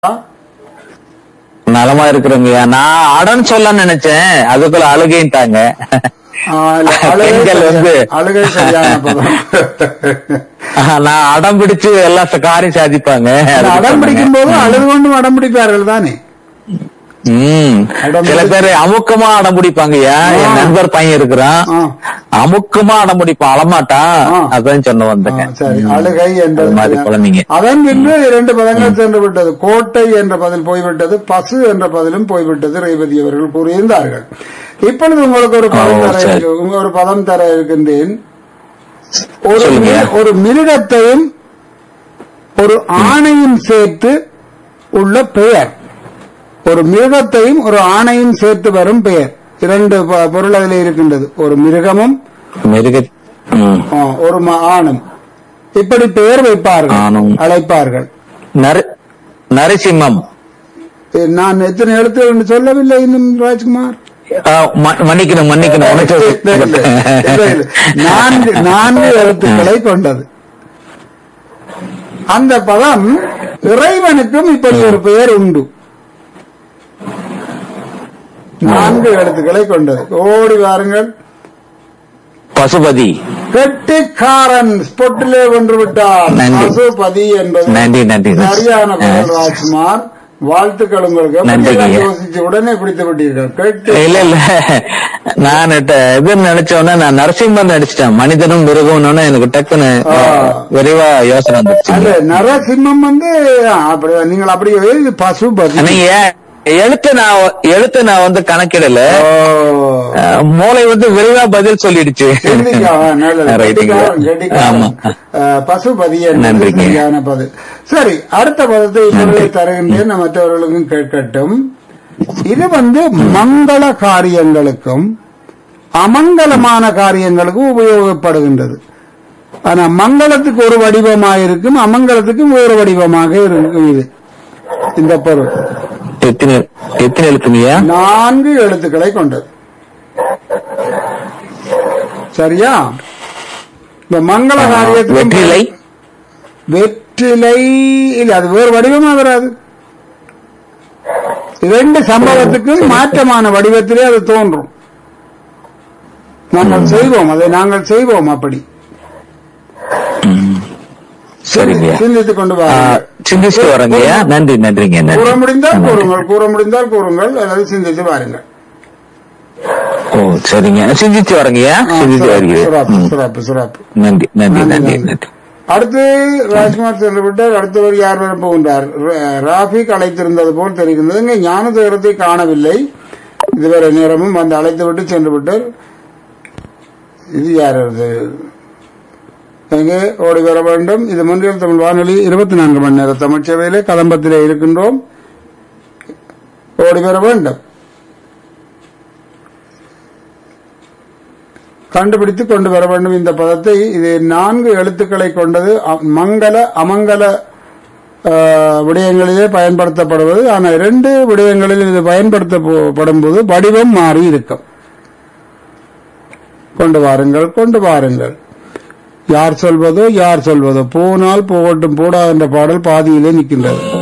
நலமா இருக்கிறோங்கய்யா நான் அடன்னு சொல்லலாம்னு நினைச்சேன் அதுக்குள்ள அழுகைன்ட்டாங்க ஆ, இல்ல, அழுகை பெண்கள் வந்து அழுகை சரியான பதம் ஆஹ், நான் அடம் பிடிச்சு எல்லா ச- காரியம் சாதிப்பாங்க அதுக்கு அடம் சொன்னேங்க. பிடிக்கும் போது அழுது கொண்டும் அடம் பிடிப்பார்கள் தானே ம் அடம் சில பிடிச்சு- பேர் அமுக்கமா அடம் பிடிப்பாங்கய்யா என் ஆ. நண்பர் பையன் இருக்கிறான் ஆ. அமுக்கமா அடம் பிடிப்பான் அழமாட்டான் ஆ. அதான் சொன்ன ஆ, வந்தேங்க சரி ம். அழுகை அது மாதிரி என்பது குழந்தைங்க அதன் பின்பு இரண்டு பதங்கள் சென்று விட்டது கோட்டை என்ற பதில் போய்விட்டது பசு என்ற பதிலும் போய்விட்டது ரேவதி அவர்கள் கூறியிருந்தார்கள் இப்பொழுது உங்களுக்கு ஒரு பதம் ஓ, தர சரி. இருக்கு- உங்க ஒரு பதம் தர இருக்கின்றேன் ஒரு சொல்லுங்க. மி- ஒரு மிருகத்தையும் ஒரு ஆணையும் சேர்த்து உள்ள பெயர் ஒரு மிருகத்தையும் ஒரு ஆணையும் சேர்த்து வரும் பெயர் இரண்டு ப- பொருள் அதில் இருக்கின்றது ஒரு மிருகமும் மிருக ம். ஆ, ஒரு ம- ஆணும் இப்படி பெயர் வைப்பார்கள் ஆணும். அழைப்பார்கள் நர- நரசிம்மம் எ, நான் எத்தனை எழுத்துகள் என்று சொல்லவில்லை இன்னும் ராஜ்குமார் ஆ, ம- மன்னிக்கணும் மன்னிக்கணும் உனக்கு இல்லை, இல்லை, இல்லை, இல்லை. நான்கு நான்கு எழுத்துக்களை கொண்டது அந்த பதம் இறைவனுக்கும் இப்படி ஒரு பெயர் உண்டு நான்கு எழுத்துக்களை கொண்டது ஓடி வாருங்கள் பசுபதி கெட்டிக்காரன் ஸ்பொட்டிலே வென்று விட்டார் நன்றி. பசுபதி என்பது நன்றி நன்றி சரியான பதில் ராஜ்குமார் வாழ்த்துக்கள் உங்களுக்கு எப்படி நன்றிங்க. எல்லாம் யோசிச்சு உடனே பிடித்து விட்டீர்கள் கேட்டு இல்ல இல்ல நான் ட- இது நினைச்சோன்னே நான் நரசிம்மன் நடிச்சிட்டேன் மனிதனும் மிருகம்னு எனக்கு டக்குன்னு ஆ. விரைவா யோசனை வந்துருச்சு அந்த நரசிம்மம் வந்து ஆ, அப்படி நீங்கள் அப்படி இது பசுபதி நீங்க எழுத்து நான் எழுத்து நான் வந்து கணக்கிடல ஓ. அஹ், மூளை வந்து விரைவா பதில் சொல்லிடுச்சு கெட்டிக்கா- ஆ, நல்லது. ரைட்டுங்க. கெட்டிக்காரன், கெட்டிக்காரன். ஆமா ஆ, பசுபதி என்பது நன்றிங்க. சரியான பதில் சரி அடுத்த பதத்தை இப்பொழுது தருகின்றேன் நான் மற்றவர்களுக்கும் கேட்கட்டும் இது வந்து மங்கள காரியங்களுக்கும் அமங்கலமான காரியங்களுக்கும் உபயோகப்படுகின்றது ஆனா மங்களத்துக்கு ஒரு வடிவமாக இருக்கும் அமங்கலத்துக்கும் வேறு வடிவமாக இருக்கும் இது இந்த பொருள் எத்தனை எத்தனை எழுத்துங்கய்யா நான்கு எழுத்துக்களை கொண்டது சரியா இந்த மங்கள காரியத்துக்கு வெற்றிலை வெற்றிலை இல்ல அது வேறு வடிவமா வராது இரண்டு சம்பவத்துக்கும் மாற்றமான வடிவத்திலே அது தோன்றும் நாங்கள் செய்வோம் அதை நாங்கள் செய்வோம் அப்படி சரிங்கய்யா சிந்தித்துக் கொண்டு ஆ, வாருங்கள் சிந்திச்சுட்டு வரங்கய்யா நன்றி நன்றிங்க கூற நன்றி முடிந்தால் கூறுங்கள் கூற முடிந்தால் கூறுங்கள் அல்லது சிந்தித்து வாருங்கள் ஓ சரிங்க சிந்திச்சு வரங்கய்யா ஆ, சிந்திச்சு சிறப்பு, வருகிறேன் சிறப்பு ம். சிறப்பு சிறப்பு நன்றி நன்றி நன்றி, நன்றி நன்றி. நன்றி அடுத்து ராஜ்குமார் சென்று விட்டார் அடுத்தவர் யார் வர போகின்றார் ரா- ராஃபிக் அழைத்திருந்தது போல் தெரிகின்றது இங்கே ஞான துயரத்தை காணவில்லை இதுவரை நேரமும் வந்து அழைத்து விட்டு சென்று விட்டார் இது யார் அது எங்கே ஓடி வர வேண்டும் இது முன்றியல் தமிழ் வானொலி இருபத்தி நான்கு மணி நேர தமிழ் சேவையிலே கதம்பத்திலே இருக்கின்றோம் ஓடி வர வேண்டும் கண்டுபிடித்து கொண்டு வர வேண்டும் இந்த பதத்தை இது நான்கு எழுத்துக்களை கொண்டது அ- மங்கள அமங்கல ஆ, விடயங்களிலே பயன்படுத்தப்படுவது ஆனால் இரண்டு விடயங்களில் இது பயன்படுத்தப்படும் போது வடிவம் மாறி இருக்கும் கொண்டு வாருங்கள் கொண்டு வாருங்கள் யார் சொல்வதோ யார் சொல்வதோ போனால் போகட்டும் போடா என்ற பாடல் பாதியிலே நிற்கின்றது